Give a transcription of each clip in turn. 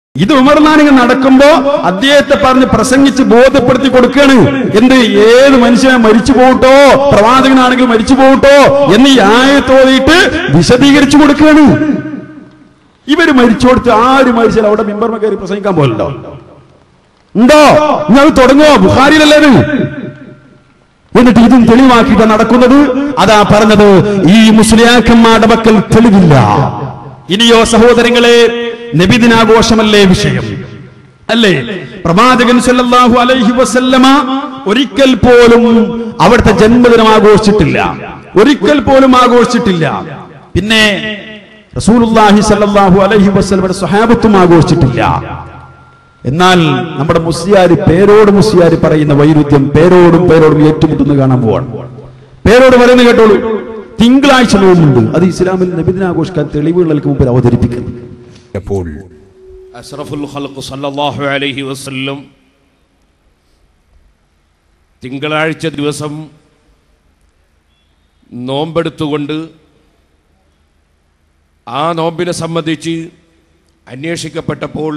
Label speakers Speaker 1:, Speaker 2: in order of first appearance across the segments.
Speaker 1: ഇത് ഉമർനാനിങ് നടക്കുമ്പോ അദ്ദേഹത്തെ പറഞ്ഞ് പ്രസംഗിച്ച് ബോധ്യപ്പെടുത്തി കൊടുക്കുകയാണ് എന്ത് ഏത് മനുഷ്യനെ മരിച്ചു പോകട്ടോ പ്രവാചകനാണെങ്കിൽ മരിച്ചു പോകട്ടോ എന്ന് ഈ ആയത്തോതിയിട്ട് വിശദീകരിച്ചു കൊടുക്കുകയാണ് ഇവര് മരിച്ചു കൊടുത്ത് ആര് മരിച്ചാൽ അവിടെ മെമ്പർമ കയറി പ്രസംഗിക്കാൻ പോലുണ്ടോ ഉണ്ടോ ഇനി അത് തുടങ്ങോ ബുഹാരിയിലല്ലേ ഇത്? എന്നിട്ട് ഇതും തെളിവാക്കിയിട്ട് നടക്കുന്നത് അതാ പറഞ്ഞത് ഈ മുസ്ലിയാക്കന്മാരുടെ പക്കൽ തെളിവില്ല ഇനിയോ സഹോദരങ്ങളെ നബിദിനാഘോഷമല്ലേ വിഷയം അല്ലേ പ്രവാചകൻ സല്ലല്ലാഹു അലൈഹി വസല്ലമ ഒരിക്കൽ പോലും അവിടുത്തെ ജന്മദിനം ആഘോഷിച്ചിട്ടില്ല ഒരിക്കൽ പോലും ആഘോഷിച്ചിട്ടില്ല പിന്നെ റസൂലുള്ളാഹി സല്ലല്ലാഹു അലൈഹി വസല്ലമയുടെ സ്വഹാബത്തും ആഘോഷിച്ചിട്ടില്ല എന്നാൽ നമ്മുടെ മുസ്ലിയാര് പേരോട് മുസ്ലിയാര് പറയുന്ന വൈരുദ്ധ്യം പേരോടും പേരോടും ഏറ്റുമുട്ടുന്ന കാണാൻ പോവാണ് പേരോട് പറയുന്നത് കേട്ടോളൂ തിങ്കളാഴ്ച നോമ്പുണ്ട് അത് ഇസ്ലാമിൽ നബിദിനാഘോഷിക്കാൻ തെളിവുകൾക്ക് മുമ്പിൽ അവതരിപ്പിക്കുന്നു
Speaker 2: അപ്പോൾ
Speaker 3: അഷ്റഫുൽ ഖൽഖ് സല്ലല്ലാഹു അലൈഹി വസല്ലം തിങ്കളാഴ്ച ദിവസം നോമ്പെടുത്തുകൊണ്ട് ആ നോമ്പിനെ സംബന്ധിച്ച് അന്വേഷിക്കപ്പെട്ടപ്പോൾ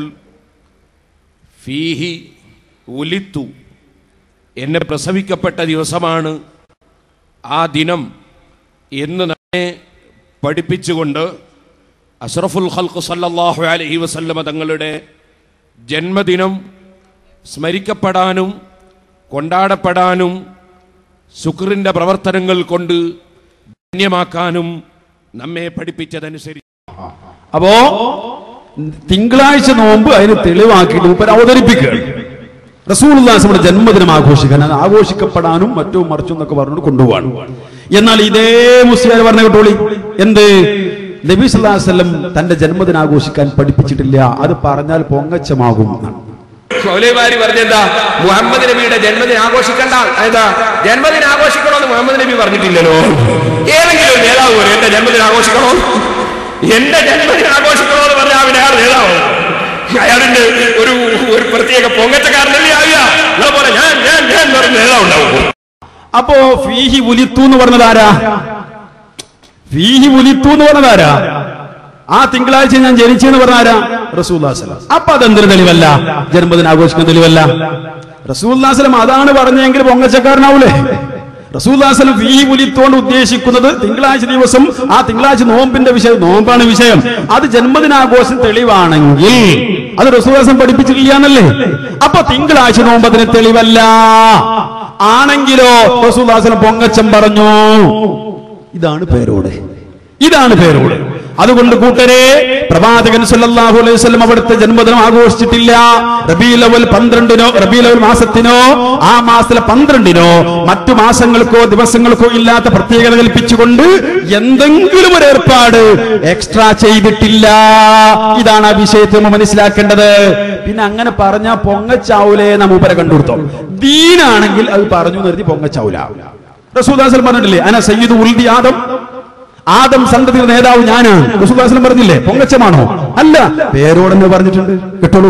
Speaker 3: ഫീഹി ഉലിത്തു എന്നെ പ്രസവിക്കപ്പെട്ട ദിവസമാണ് ആ ദിനം എന്ന് നമ്മെ പഠിപ്പിച്ചുകൊണ്ട് അഷ്റഫുൽ ഖൽഖ് സല്ലല്ലാഹു അലൈഹി വസല്ലമ തങ്ങളുടെ ജന്മദിനം സ്മരിക്കപ്പെടാനും കൊണ്ടാടപ്പെടാനും ശുക്രിൻ്റെ പ്രവർത്തനങ്ങൾ കൊണ്ട് ധന്യമാക്കാനും നമ്മെ പഠിപ്പിച്ചതനുസരിച്ച്
Speaker 1: അപ്പോ തിങ്കളാഴ്ച നോമ്പ് അതിന് തെളിവാക്കിയിട്ട് മൂപ്പർ അവതരിപ്പിക്കുകയാണ് റസൂൽദാസിന്റെ ജന്മദിനം ആഘോഷിക്കാൻ അത് ആഘോഷിക്കപ്പെടാനും മറ്റും മറിച്ചും എന്നൊക്കെ പറഞ്ഞുകൊണ്ട് കൊണ്ടുപോവാണ് എന്നാൽ ഇതേ മുസ്ലിയാർ പറഞ്ഞ കേട്ടോളി എന്ത് നബി സല്ലല്ലാഹു അലൈഹി വസല്ലം തന്റെ ജന്മദിനം ആഘോഷിക്കാൻ പഠിപ്പിച്ചിട്ടില്ല അത് പറഞ്ഞാൽ പൊങ്ങച്ചമാകും എന്നാണ്
Speaker 4: മൗലൈമാര് പറഞ്ഞെന്താ മുഹമ്മദ് നബിയുടെ ജന്മദിനം ആഘോഷിക്കണ്ട എന്താ ജന്മദിനം ആഘോഷിക്കണമെന്ന് മുഹമ്മദ് നബി പറഞ്ഞിട്ടില്ലല്ലോ ഏതെങ്കിലും ഒരു നേതാവ് പറയും എന്റെ ജന്മദിനം ആഘോഷിക്കണോ എന്റെ ജന്മദിനം ആഘോഷിക്കണോ എന്ന് പറഞ്ഞാൽ അവൻ അയാൾ നേതാവ് അയാളിന്റെ ഒരു ഒരു പ്രത്യേക പൊങ്ങച്ചക്കാരനല്ലേ ആവുക അതുപോലെ ഞാൻ ഞാൻ ഞാൻ എന്ന് പറഞ്ഞ നേതാവ് ഉണ്ടാവും
Speaker 1: അപ്പോ ഫീഹി ഉലിത്തു എന്ന് പറഞ്ഞത് ആരാ ഫീഹി ഉലിത്തു എന്ന് പറഞ്ഞത് ആരാ ആ തിങ്കളാഴ്ച ഞാൻ ജനിച്ചെന്ന് പറഞ്ഞ ആരാ റസൂല്ലാസ്ലം അപ്പൊ അതെന്തൊരു തെളിവല്ല ജന്മദിനം ആഘോഷിക്കുന്ന തെളിവല്ല റസൂല്ലാസ്ലം അതാണ് പറഞ്ഞെങ്കിൽ പൊങ്ങച്ചക്കാരനാവൂലേ റസൂല്ലാസ്ലം ഫീഹി ഉലിത്തോണ്ട് ഉദ്ദേശിക്കുന്നത് തിങ്കളാഴ്ച ദിവസം ആ തിങ്കളാഴ്ച നോമ്പിന്റെ വിഷയം നോമ്പാണ് വിഷയം അത് ജന്മദിനാഘോഷം തെളിവാണെങ്കിൽ അത് റസൂല്ലാസം പഠിപ്പിച്ചിട്ടില്ല എന്നല്ലേ അപ്പൊ തിങ്കളാഴ്ച നോമ്പ് അതിന് തെളിവല്ല ആണെങ്കിലോ റസൂല്ലാസ്ലം പൊങ്ങച്ചം പറഞ്ഞു ഇതാണ് പേരോട് ഇതാണ് പേരോട് അതുകൊണ്ട് കൂട്ടരെ പ്രവാചകൻ സല്ലല്ലാഹു അലൈഹി വസല്ലം അവിടുത്തെ ജന്മദിനം ആഘോഷിച്ചിട്ടില്ല റബീൽ അവൽ പന്ത്രണ്ടിനോ റബീൽ അവൽ മാസത്തിനോ ആ മാസത്തിലെ പന്ത്രണ്ടിനോ മറ്റു മാസങ്ങൾക്കോ ദിവസങ്ങൾക്കോ ഇല്ലാത്ത പ്രത്യേകത കൽപ്പിച്ചുകൊണ്ട് എന്തെങ്കിലും ഒരു ഏർപ്പാട് എക്സ്ട്രാ ചെയ്തിട്ടില്ല ഇതാണ് ആ വിഷയത്തിൽ നമ്മൾ മനസ്സിലാക്കേണ്ടത് പിന്നെ അങ്ങനെ പറഞ്ഞ പൊങ്ങച്ചാവൂലേ നമ്മ ഉപര കണ്ടുകൊടുത്തോ ദീനാണെങ്കിൽ അത് പറഞ്ഞു നിർത്തി പൊങ്ങച്ചാവൂല റസൂദാസൽ പറഞ്ഞിട്ടില്ലേ അന സയ്യിദ് ഉൽദി ആദം ആദം സന്തതിയുടെ നേതാവ് ഞാനാണ് റസൂദാസലം പറഞ്ഞില്ലേ പൊങ്ങച്ചമാണോ അല്ല പേരോടെന്ന് പറഞ്ഞിട്ടുണ്ട് കേട്ടോളൂ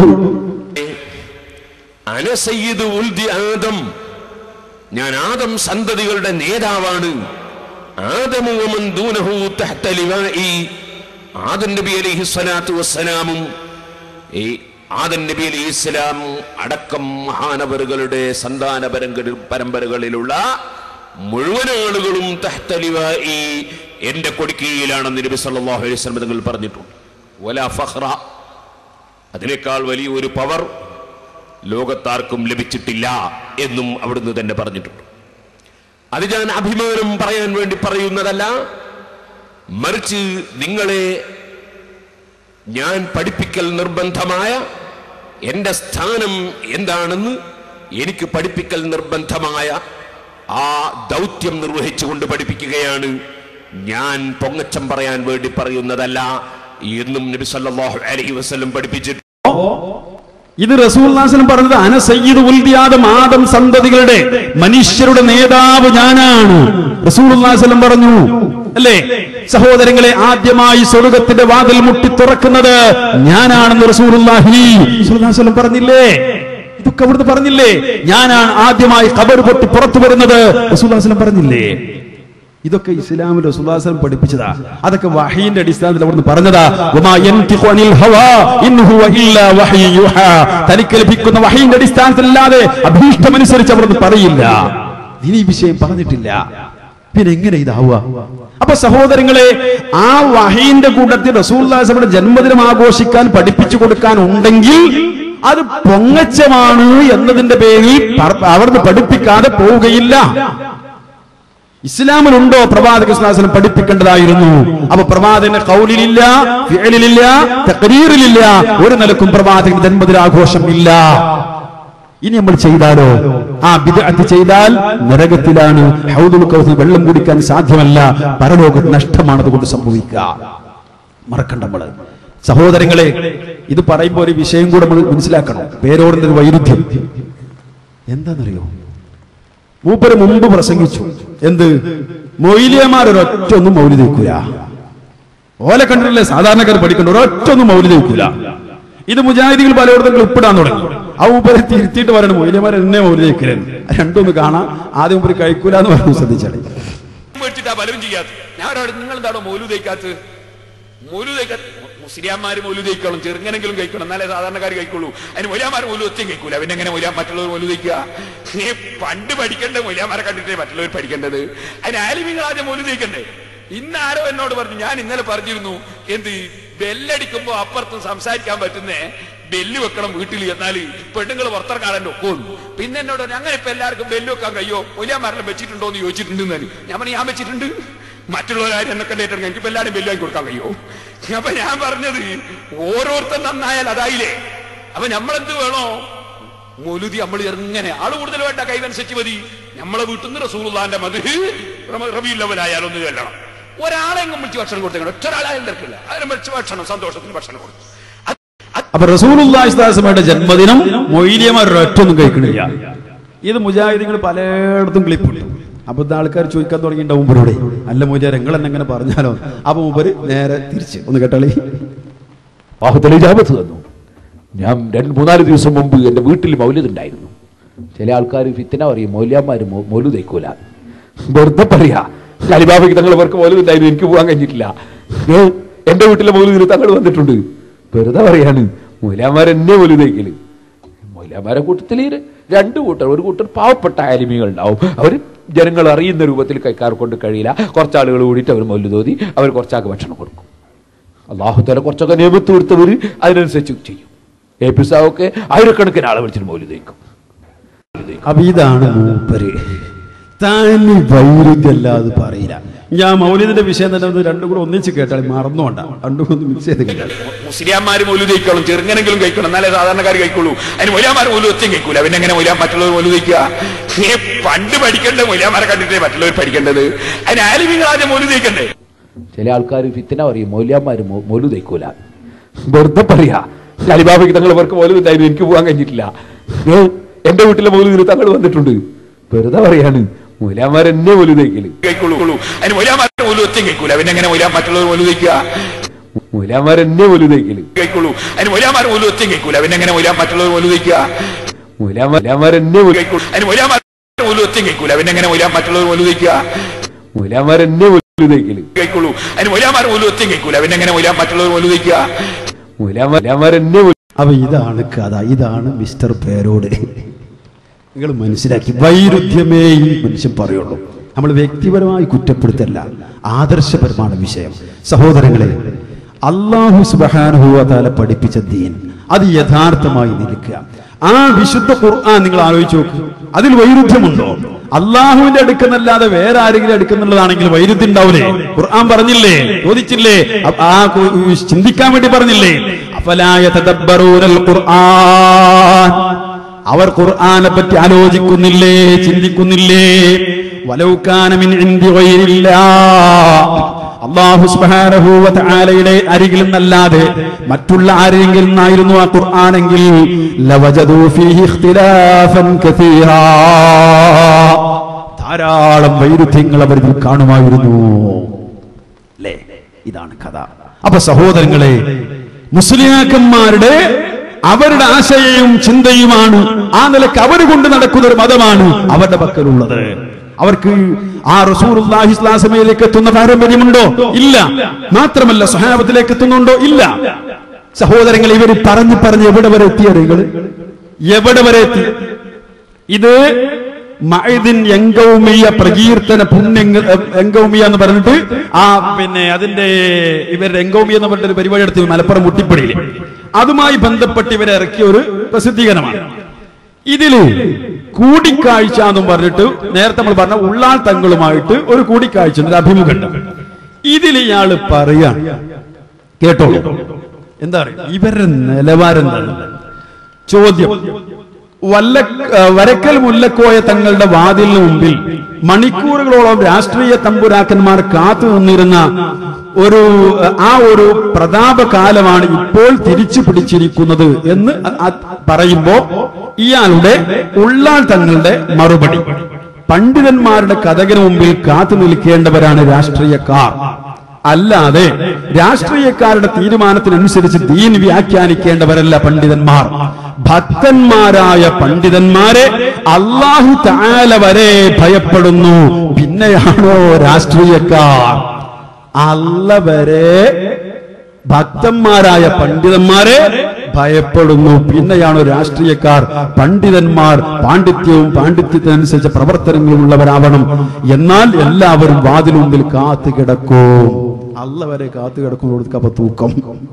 Speaker 4: അനസയ്യിദ് ഉൽദി ആദം ഞാൻ ആദം സന്തതികളുടെ നേതാവാണ് ആദമു വമൻ ദൂനഹു തഹ്ത ലിവാഇ ആദം നബി അലൈഹി സ്വലാത്തു വസ്സലാമും ഈ ആദം നബി അലൈഹി ഇസ്ലാം അടക്കം മഹാനവറുകളുടെ സന്താന പരമ്പര- പരമ്പരകളിലുള്ള മുഴുവൻ ആളുകളും തഹ്ത ലിവാഇ എന്റെ കൊടിക്കീഴിലാണെന്ന് നബി സല്ലല്ലാഹു അലൈഹി വസല്ലം തങ്ങൾ പറഞ്ഞിട്ടുണ്ട് വലാ ഫഖ്റ അതിനേക്കാൾ വലിയ ഒരു പവർ ലോകത്താർക്കും ലഭിച്ചിട്ടില്ല എന്നും അവിടുന്ന് തന്നെ പറഞ്ഞിട്ടുണ്ട് അത് ഞാൻ അഭിമാനം പറയാൻ വേണ്ടി പറയുന്നതല്ല മറിച്ച് നിങ്ങളെ ഞാൻ പഠിപ്പിക്കൽ നിർബന്ധമായ എൻ്റെ സ്ഥാനം എന്താണെന്ന് എനിക്ക് പഠിപ്പിക്കൽ നിർബന്ധമായ ആ ദൗത്യം നിർവഹിച്ചുകൊണ്ട് പഠിപ്പിക്കുകയാണ് ഞാൻ പൊങ്ങച്ചം പറയാൻ വേണ്ടി പറയുന്നതല്ല എന്നും നബി സല്ലല്ലാഹു അലൈഹി വസല്ലം പഠിപ്പിച്ചിട്ടുണ്ട്
Speaker 1: ഇത് റസൂൽനാസനം പറഞ്ഞത് അന സയ്യിദ് ഉൽദി ആദം ആദം സന്തതികളുടെ മനുഷ്യരുടെ നേതാവ് ഞാനാണ് റസൂൽനാസനം പറഞ്ഞു അല്ലേ സഹോദരങ്ങളെ ആദ്യമായി സ്വർഗത്തിന്റെ വാതിൽ മുട്ടി തുറക്കുന്നത് ഞാനാണെന്ന് റസൂലുള്ളാഹി റസൂലുള്ളാഹി പറഞ്ഞില്ലേ ഇതൊക്കെ അവിടുന്ന് പറഞ്ഞില്ലേ ഞാനാണ് ആദ്യമായി ഖബർ പൊട്ടി പുറത്തു വരുന്നത് റസൂലുള്ളാഹി പറഞ്ഞില്ലേ ഇതൊക്കെ ഇസ്ലാമിന്റെ റസൂലുള്ളാഹിസ്വലം പഠിപ്പിച്ചതാ അതൊക്കെ വഹീന്റെ അടിസ്ഥാനത്തിൽ അവിടുന്ന് പറഞ്ഞതാ വമാ യൻതിഖു അനിൽ ഹവാ ഇൻ ഹുവ ഇല്ലാ വഹ്യു യുഹാ തനിക്ക് ലഭിക്കുന്ന വഹീന്റെ അടിസ്ഥാനത്തിലല്ലാതെ അഭീഷ്ടമനുസരിച്ച് അവിടുന്ന് പറയില്ല ഇനി ഈ വിഷയം പറഞ്ഞിട്ടില്ല പിന്നെ എങ്ങനെ ഇതാവുക അപ്പൊ സഹോദരങ്ങളെ ആ വഹീന്റെ കൂട്ടത്തിൽ റസൂൽദാസയുടെ ജന്മദിനം ആഘോഷിക്കാൻ പഠിപ്പിച്ചു കൊടുക്കാൻ ഉണ്ടെങ്കിൽ അത് പൊങ്ങച്ചമാണ് എന്നതിന്റെ പേരിൽ പറ- അവിടുന്ന് പഠിപ്പിക്കാതെ പോവുകയില്ല ഇസ്ലാമിലുണ്ടോ പ്രവാചക സ്നാസനം പഠിപ്പിക്കേണ്ടതായിരുന്നു അപ്പൊ പ്രവാചകന്റെ കൗലിലില്ല ഫിഅലിലില്ല തക്രീറിലില്ല ഒരു നിലക്കും പ്രവാചകന് ജന്മദിനാഘോഷം ഇല്ല ഇനി നമ്മൾ ചെയ്താലോ ആ ബിദ്അത്ത് ചെയ്താൽ നരകത്തിലാണ് ഹൗദുൽ കൗസിൽ വെള്ളം കുടിക്കാൻ സാധ്യമല്ല പരലോകത്ത് നഷ്ടമാണ് അതുകൊണ്ട് സംഭവിക്കുക മറക്കണ്ട നമ്മള് സഹോദരങ്ങളെ ഇത് പറയുമ്പോൾ ഒരു വിഷയം കൂടെ നമ്മൾ മനസ്സിലാക്കണം പേരോടിന്റെ ഒരു വൈരുദ്ധ്യം എന്താണെന്നറിയോ മൂപ്പര് മുമ്പ് പ്രസംഗിച്ചു എന്ത് മൊയിലിയമാർ ഒരൊറ്റ ഒന്നും മൗലി തേക്കൂല ഓലെ കണ്ടിട്ടില്ലേ സാധാരണക്കാർ പഠിക്കണ്ട ഒരൊറ്റ ഒന്നും മൗലി തേക്കൂല ഇത് മുജാഹിദികൾ പലയിടത്തും ഉപ്പിടാൻ തുടങ്ങി ആ മൂപ്പരെ തിരുത്തിയിട്ട് പറയണം മൊയിലിയമാർ എന്നെ മൗലി തേക്കലെന്ന് രണ്ടൊന്ന് കാണാം ആദ്യം മൂപ്പര് കഴിക്കൂല എന്ന് പറഞ്ഞു ശ്രദ്ധിച്ചാളെ
Speaker 4: മേടിച്ചിട്ടാ പലരും ചെയ്യാത്ത ഞാൻ ഒരാട് നിങ്ങൾ എന്താണോ മോലു തേക്കാത്ത മോലു തേക്കാ മുസ്ലിയാന്മാര് മോലു തേക്കണം ചെറുങ്ങനെങ്കിലും കഴിക്കണം എന്നാലേ സാധാരണക്കാർ കഴിക്കുള്ളൂ അതിന് മൊലിയാമാർ മോലു ഒറ്റയും കഴിക്കൂല പിന്നെ എങ്ങനെ മൊലിയാ മറ്റുള്ളവർ മോലു തേക്കുക നീ പണ്ട് പഠിക്കേണ്ട മൊലിയാമാരെ കണ്ടിട്ടേ മറ്റുള്ളവർ പഠിക്കേണ്ടത് അതിന് ആലിമിങ്ങൾ ആദ്യം മോലു തേക്കണ്ടേ ഇന്ന് ആരോ എന്നോട് പറഞ്ഞു ഞാൻ ഇന്നലെ പറഞ്ഞിരുന്നു എന്ത് ബെല്ലടിക്കുമ്പോ അപ്പുറത്ത് സംസാരിക്കാൻ പറ്റുന്നേ ബെല്ല് വെക്കണം വീട്ടിൽ എന്നാൽ പെണ്ണുങ്ങൾ പുറത്തിറക്കാതെ ഒക്കുമെന്ന് പിന്നെ എന്നോട് പറഞ്ഞു, അങ്ങനെ ഇപ്പൊ എല്ലാവർക്കും ബെല്ല് വെക്കാൻ കഴിയോ ഒലിയാമാരെല്ലാം വെച്ചിട്ടുണ്ടോ എന്ന് ചോദിച്ചിട്ടുണ്ട് എന്ന് ഞാൻ പറഞ്ഞു ഞാൻ വെച്ചിട്ടുണ്ട് മറ്റുള്ളവരാരും എന്നെ കണ്ടിട്ടുണ്ട് എനിക്ക് എല്ലാവരും ബെല്ല് വാങ്ങി കൊടുക്കാൻ കഴിയോ അപ്പൊ ഞാൻ പറഞ്ഞത് ഓരോരുത്തർ നന്നായാൽ അതായില്ലേ അപ്പൊ നമ്മളെന്ത് വേണോ മൊലുതി നമ്മൾ എങ്ങനെ ആള് കൂടുതൽ വേണ്ട കൈവനുസരിച്ച് മതി നമ്മളെ വീട്ടിൽ നിന്ന് റസൂലുള്ളാന്റെ മത് റബി ലെവലായാലൊന്ന് ചെല്ലണം ഒരാളെങ്കിലും വിളിച്ച് ഭക്ഷണം കൊടുത്തേക്കണം ഒറ്റ ഒരാളായാലും തിരക്കില്ല അതിനെ വിളിച്ച് ഭക്ഷണം സന്തോഷത്തിന് ഭക്ഷണം കൊടുക്കും
Speaker 1: അപ്പൊ റസൂലുള്ളാഹിസ്ലാസമയുടെ ജന്മദിനം മൊയ്ലിയമാർ ഒറ്റൊന്നും കഴിക്കണില്ല ഇത് മുജാഹിദികൾ പലയിടത്തും ക്ലിപ്പുണ്ട് അപ്പൊ ഇത് ആൾക്കാർ ചോദിക്കാൻ തുടങ്ങിയിട്ടുണ്ടാവും മൂപ്പരോടെ അല്ല മുജാർ നിങ്ങൾ എന്നെ എങ്ങനെ പറഞ്ഞാലോ അപ്പൊ മൂപ്പര് നേരെ തിരിച്ച് ഒന്ന് കേട്ടാളി
Speaker 2: പാഹത്തിൽ ഇജാബത്ത് തന്നു ഞാൻ രണ്ട് മൂന്നാല് ദിവസം മുമ്പ് എൻ്റെ വീട്ടിൽ മൗലിദ് ഉണ്ടായിരുന്നു ചില ആൾക്കാർ ഫിത്തിന പറയും മൗല്യാന്മാർ മൗലു തയ്ക്കൂല വെറുതെ പറയാ അലിബാബയ്ക്ക് തങ്ങൾ അവർക്ക് മൗലു ഉണ്ടായിരുന്നു എനിക്ക് പോകാൻ കഴിഞ്ഞിട്ടില്ല ഏ, എൻ്റെ വീട്ടിലെ മൗലൂദിന് തങ്ങൾ വന്നിട്ടുണ്ട് വെറുതെ പറയാണ് മൗല്യാന്മാർ എന്നെ മൗലു തയ്ക്കല് മൗല്യാന്മാരെ കൂട്ടത്തിൽ രണ്ട് കൂട്ടർ ഒരു കൂട്ടർ പാവപ്പെട്ട ആലിമികൾ ഉണ്ടാവും അവർ ജനങ്ങൾ അറിയുന്ന രൂപത്തിൽ കൈക്കാർ കൊണ്ട് കഴിയില്ല കുറച്ചാളുകൾ കൂടിയിട്ട് അവർ മൗലു തോതി അവർ കുറച്ചാൾക്ക് ഭക്ഷണം കൊടുക്കും അള്ളാഹുത്തല കുറച്ചൊക്കെ നിയമത്ത് കൊടുത്തവർ അതിനനുസരിച്ച് ചെയ്യും എ പി സാവൊക്കെ ആയിരക്കണക്കിന് ആളെ വിളിച്ചിട്ട് മൗലി തയ്ക്കും
Speaker 1: അപ്പൊ ഇതാണ് മൂപ്പര് തനി വൈരുദ്ധ്യല്ലാതെ പറയില്ല ഞാൻ മൗലിദിന്റെ വിഷയം തന്നെ ഒന്ന് രണ്ടും കൂടെ ഒന്നിച്ച് കേട്ടാളി മറന്നുകൊണ്ട രണ്ടും കൂടെ ഒന്ന് മിക്സ് ചെയ്ത് കേട്ടാളി
Speaker 4: മുസ്ലിയാന്മാര് മോലു തയ്ക്കണം ചെറുങ്ങനെങ്കിലും കഴിക്കണം എന്നാലേ സാധാരണക്കാർ കഴിക്കുള്ളൂ അതിന് മൊലിയാമാർ മോലു ഒറ്റയും കഴിക്കൂല പിന്നെ എങ്ങനെ മൊലിയാ മറ്റുള്ളവർ മോലു തയ്ക്കുക നീ പണ്ട് പഠിക്കേണ്ട മൊലിയാമാരെ കണ്ടിട്ടേ മറ്റുള്ളവർ പഠിക്കേണ്ടത് അതിന് ആലിമിങ്ങൾ ആദ്യം മോലു തയ്ക്കണ്ടേ
Speaker 2: ചില ആൾക്കാർ ഫിത്തിന പറയും മൗല്യാന്മാർ മൗലു തയ്ക്കൂല വെറുതെ പറയാ അലിബാബയ്ക്ക് തങ്ങൾ അവർക്ക് മൗലു ഉണ്ടായിരുന്നു എനിക്ക് പോകാൻ കഴിഞ്ഞിട്ടില്ല ഏ, എൻ്റെ വീട്ടിലെ മൗലൂദിന് തങ്ങൾ വന്നിട്ടുണ്ട് വെറുതെ പറയാണ് മൗല്യാന്മാർ എന്നെ മൗലു തയ്ക്കല്
Speaker 4: കഴിക്കുള്ളൂ അതിന് മൊലിയാമാർ മോലു ഒറ്റയും കഴിക്കൂല പിന്നെ എങ്ങനെ മൊലിയാ മറ്റുള്ളവർ മോലു തയ്ക്കുക
Speaker 2: മൗല്യാന്മാർ എന്നെ മൗലു തയ്ക്കല്
Speaker 4: കഴിക്കുള്ളൂ അതിന് മൊലിയാമാർ മോലു ഒറ്റയും കഴിക്കൂല പിന്നെ എങ്ങനെ മൊലിയാ മറ്റുള്ളവർ മോലു തയ്ക്കുക
Speaker 2: മൗല്യാന്മാർ എന്നെ മൗലു-
Speaker 4: കഴിക്കുള്ളൂ അതിന് മൊലിയാമാർ മോലു ഒറ്റയും കഴിക്കൂല പിന്നെ എങ്ങനെ മൊലിയാ മറ്റുള്ളവർ മോലു തയ്ക്കുക
Speaker 2: മൗല്യാന്മാർ എന്നെ മൗലു തയ്ക്കല്
Speaker 4: കഴിക്കുള്ളൂ അതിന് മൊലിയാമാർ മോലു ഒറ്റയും കഴിക്കൂല പിന്നെ എങ്ങനെ മൊലിയാ മറ്റുള്ളവർ മോലു തയ്ക്കുക
Speaker 2: മൗല്യാന്മാർ എന്നെ മൗലു-
Speaker 1: അപ്പൊ ഇതാണ് കഥ ഇതാണ് മിസ്റ്റർ പേരോട് നിങ്ങൾ മനസ്സിലാക്കി വൈരുദ്ധ്യമേ ഈ മനുഷ്യൻ പറയുള്ളൂ നമ്മൾ വ്യക്തിപരമായി കുറ്റപ്പെടുത്തല്ല ആദർശപരമാണ് വിഷയം സഹോദരങ്ങളെ അള്ളാഹു സുബാനുഭവത്താല പഠിപ്പിച്ച ദീൻ അത് യഥാർത്ഥമായി നിൽക്കുക ആ വിശുദ്ധ ഖുർആൻ നിങ്ങൾ ആലോചിച്ച് നോക്ക് അതിൽ വൈരുദ്ധ്യമുണ്ടോ അള്ളാഹുവിന്റെ അടുക്കുന്നല്ലാതെ വേറെ ആരെങ്കിലും അടുക്കുന്നുള്ളതാണെങ്കിൽ വൈരുദ്ധ്യം ഉണ്ടാവില്ലേ ഖുർആൻ പറഞ്ഞില്ലേ ചോദിച്ചില്ലേ അ- ആ കു- ചിന്തിക്കാൻ വേണ്ടി പറഞ്ഞില്ലേ അഫലായ തദബ്ബറൂനൽ ഖുർആൻ അവർ ഖുർആനെ പറ്റി ആലോചിക്കുന്നില്ലേ ചിന്തിക്കുന്നില്ലേ വലൗക്കാനമിൻ ഇന്ത്യ അള്ളാഹു സുബ്ഹാനഹു വ തആലയുടെ അരികിൽ നിന്നല്ലാതെ മറ്റുള്ള ആരെങ്കിലും നിന്നായിരുന്നു ആ ഖുർആനെങ്കിൽ ലവജദൂ ഫീഹി ഇഖ്തിലാഫൻ കസീറാ ധാരാളം വൈരുദ്ധ്യങ്ങൾ അവർ ഇതിൽ കാണുമായിരുന്നു അല്ലേ ഇതാണ് കഥ അപ്പൊ സഹോദരങ്ങളെ മുസ്ലിയാക്കന്മാരുടെ അവരുടെ ആശയവും ചിന്തയുമാണ് ആ നിലക്ക് അവർ കൊണ്ട് നടക്കുന്ന ഒരു മതമാണ് അവരുടെ പക്കലുള്ളത് അവർക്ക് ആ റസൂർലാഹിസ്ലാസമയിലേക്ക് എത്തുന്ന പാരമ്പര്യമുണ്ടോ ഇല്ല മാത്രമല്ല സ്വഹാബത്തിലേക്ക് എത്തുന്നുണ്ടോ ഇല്ല സഹോദരങ്ങൾ ഇവർ പറഞ്ഞു പറഞ്ഞ് എവിടെ വരെ എത്തിയ നിങ്ങൾ എവിടെ വരെ എത്തി ഇത് മൈദിൻ എങ്കൗമിയ പ്രകീർത്തന പുണ്യങ്ങൾ എങ്കൗമിയ എന്ന് പറഞ്ഞിട്ട് ആ പിന്നെ അതിന്റെ ഇവരുടെ എങ്കൗമിയ എന്ന് പറഞ്ഞിട്ട് ഒരു പരിപാടി എടുത്ത് മലപ്പുറം മുട്ടിപ്പടിയിൽ അതുമായി ബന്ധപ്പെട്ട് ഇവരെ ഇറക്കിയ ഒരു പ്രസിദ്ധീകരണമാണ് ഇതില് കൂടിക്കാഴ്ച എന്നും പറഞ്ഞിട്ട് നേരത്തെ നമ്മൾ പറഞ്ഞ ഉള്ളാൾ തങ്ങളുമായിട്ട് ഒരു കൂടിക്കാഴ്ച ഉണ്ട്, ഒരു അഭിമുഖമുണ്ട് ഇതിൽ ഇയാള് പറയാണ് കേട്ടോളൂ എന്താ പറയുക ഇവരുടെ നിലവാരം എന്താണ് ചോദ്യം വല്ല വരക്കൽ മുല്ലക്കോയ തങ്ങളുടെ വാതിലിന് മുമ്പിൽ മണിക്കൂറുകളോളം രാഷ്ട്രീയ തമ്പുരാക്കന്മാർ കാത്തു നിന്നിരുന്ന ഒരു ആ ഒരു പ്രതാപകാലമാണ് ഇപ്പോൾ തിരിച്ചു പിടിച്ചിരിക്കുന്നത് എന്ന് അ- അ- പറയുമ്പോ ഇയാളുടെ ഉള്ളാൾ തങ്ങളുടെ മറുപടി പണ്ഡിതന്മാരുടെ കഥകിന് മുമ്പിൽ കാത്തു നിൽക്കേണ്ടവരാണ് രാഷ്ട്രീയക്കാർ അല്ലാതെ രാഷ്ട്രീയക്കാരുടെ തീരുമാനത്തിനനുസരിച്ച് ദീൻ വ്യാഖ്യാനിക്കേണ്ടവരല്ല പണ്ഡിതന്മാർ ഭക്തന്മാരായ പണ്ഡിതന്മാരെ അള്ളാഹു താല വരെ ഭയപ്പെടുന്നു പിന്നെയാണോ രാഷ്ട്രീയക്കാർ അല്ല വരെ ഭക്തന്മാരായ പണ്ഡിതന്മാരെ ഭയപ്പെടുന്നു പിന്നെയാണ് രാഷ്ട്രീയക്കാർ പണ്ഡിതന്മാർ പാണ്ഡിത്യവും പാണ്ഡിത്യത്തിനനുസരിച്ച പ്രവർത്തനങ്ങളും ഉള്ളവരാവണം എന്നാൽ എല്ലാവരും വാതിലുമ്പിൽ കാത്തു കിടക്കും അല്ല വരെ കാത്തു കിടക്കുന്നതോട് തൂക്കം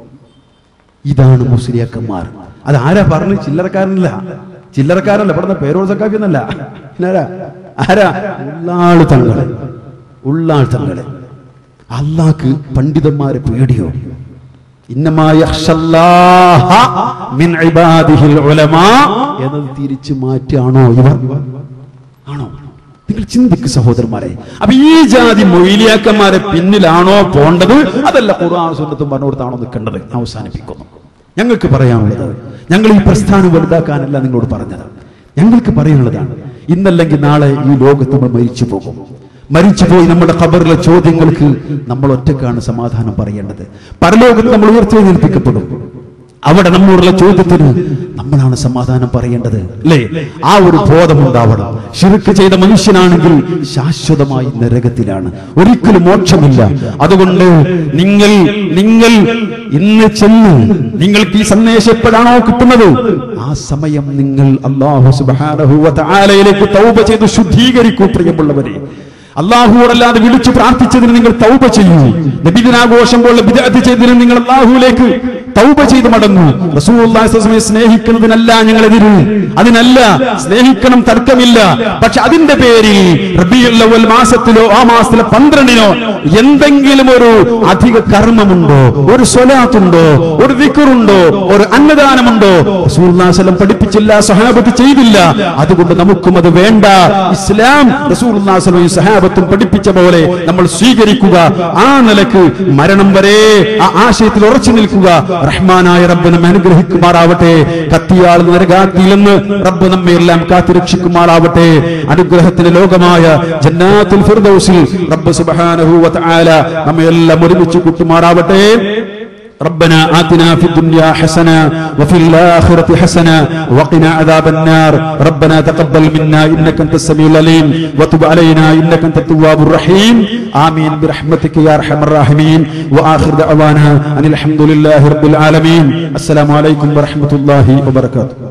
Speaker 1: ഇതാണ് മുസ്ലിയാക്കന്മാർ അത് ആരാ പറഞ്ഞു ചില്ലറക്കാരനല്ല ചില്ലറക്കാരനല്ല ഇവിടുന്ന് പേരോട് സക്കാഫി എന്നല്ല പിന്നാരാ ആരാ ഉള്ളാള് തങ്ങള് ഉള്ളാൾ തങ്ങള് അള്ളാക്ക് പണ്ഡിതന്മാരെ പേടിയോ ഇന്നമാ യഖ്ഷല്ലാഹ മിൻ ഇബാദിഹിൽ ഉലമാ എന്നത് തിരിച്ചു മാറ്റാണോ ഇവർ ആണോ നിങ്ങൾ ചിന്തിക്ക് സഹോദരന്മാരെ അപ്പൊ ഈ ജാതി മൊയിലിയാക്കന്മാരെ പിന്നിലാണോ പോണ്ടത് അതല്ല ഖുർആൻ സുന്നത്തും പറഞ്ഞു കൊടുത്താണോ നിൽക്കേണ്ടത് അവസാനിപ്പിക്കുന്നു ഞങ്ങൾക്ക് പറയാനുള്ളത് ഞങ്ങൾ ഈ പ്രസ്ഥാനം വലുതാക്കാനല്ല നിങ്ങളോട് പറഞ്ഞത് ഞങ്ങൾക്ക് പറയാനുള്ളതാണ് ഇന്നല്ലെങ്കിൽ നാളെ ഈ ലോകത്ത് നമ്മൾ മരിച്ചു പോകും മരിച്ചുപോയി നമ്മുടെ ഖബറിലെ ചോദ്യങ്ങൾക്ക് നമ്മൾ ഒറ്റക്കാണ് സമാധാനം പറയേണ്ടത് പരലോകത്ത് നമ്മൾ ഉയർത്തെഴുന്നേൽപ്പിക്കപ്പെടും അവിടെ നമ്മോടുള്ള ചോദ്യത്തിന് നമ്മളാണ് സമാധാനം പറയേണ്ടത് അല്ലേ ആ ഒരു ബോധം ഉണ്ടാവണം ശിർക്ക് ചെയ്ത മനുഷ്യനാണെങ്കിൽ ശാശ്വതമായി നരകത്തിലാണ് ഒരിക്കലും മോക്ഷമില്ല അതുകൊണ്ട് നിങ്ങൾ നിങ്ങൾ ഇന്ന് ചെന്ന് നിങ്ങൾക്ക് ഈ സന്ദേശം എപ്പോഴാണോ കിട്ടുന്നത് ആ സമയം നിങ്ങൾ അള്ളാഹു സുബ്ഹാനഹു വ തആലയിലേക്ക് തൗബ ചെയ്ത് ശുദ്ധീകരിക്കൂ പ്രിയമുള്ളവരെ അള്ളാഹുവോടല്ലാതെ വിളിച്ചു പ്രാർത്ഥിച്ചതിന് നിങ്ങൾ തൗബ ചെയ്യൂ നബിദിനാഘോഷം പോലെ വിദഗ്ധ ചെയ്തതിന് നിങ്ങൾ അള്ളാഹുവിലേക്ക് തൗബ ചെയ്ത് മടങ്ങൂ റസൂലുള്ളാഹി സ്വല്ലല്ലാഹു അലൈഹി വസല്ലമയെ സ്നേഹിക്കുന്നതിനല്ല ഞങ്ങൾ എതിര് അതിനല്ല സ്നേഹിക്കണം തർക്കമില്ല പക്ഷെ അതിന്റെ പേരിൽ റബീഉൽ അവൽ മാസത്തിലോ ആ മാസത്തിലെ പന്ത്രണ്ടിനോ എന്തെങ്കിലും ഒരു അധിക കർമ്മമുണ്ടോ ഒരു സ്വലാത്തുണ്ടോ ഒരു വിക്കറുണ്ടോ ഒരു അന്നദാനമുണ്ടോ റസൂലുള്ളാഹി സ്വല്ലല്ലാഹു അലൈഹി വസല്ലം പഠിപ്പിച്ചില്ല സഹാബത്ത് ചെയ്തില്ല അതുകൊണ്ട് നമുക്കും അത് വേണ്ട ഇസ്ലാം റസൂലുള്ളാഹി സ്വല്ലല്ലാഹു അലൈഹി വസല്ലം സഹാബത്തും പഠിപ്പിച്ച പോലെ നമ്മൾ സ്വീകരിക്കുക ആ നിലക്ക് മരണം വരെ ആ ആശയത്തിൽ ഉറച്ചു നിൽക്കുക റഹ്മാനായ റബ്ബ് നമ്മെ അനുഗ്രഹിക്കുമാറാവട്ടെ കത്തിയാൾ നരകാത്തിൽ നിന്ന് റബ്ബ് നമ്മെ എല്ലാം കാത്തുരക്ഷിക്കുമാറാവട്ടെ അനുഗ്രഹത്തിന്റെ ലോകമായ ജന്നാത്തുൽ ഫിർദൗസിൽ റബ്ബ് സുബ്ഹാനഹു വ തആല നമ്മെ എല്ലാം ഒരുമിച്ച് കൂട്ടുമാറാവട്ടെ ربنا آتنا في الدنيا حسنة وفي الآخرة حسنة وقنا عذاب النار ربنا تقبل منا إنك أنت السميع العليم وتب علينا إنك أنت التواب الرحيم آمين برحمتك يا أرحم الراحمين وآخر دعوانا أن الحمد لله رب العالمين السلام عليكم ورحمة الله وبركاته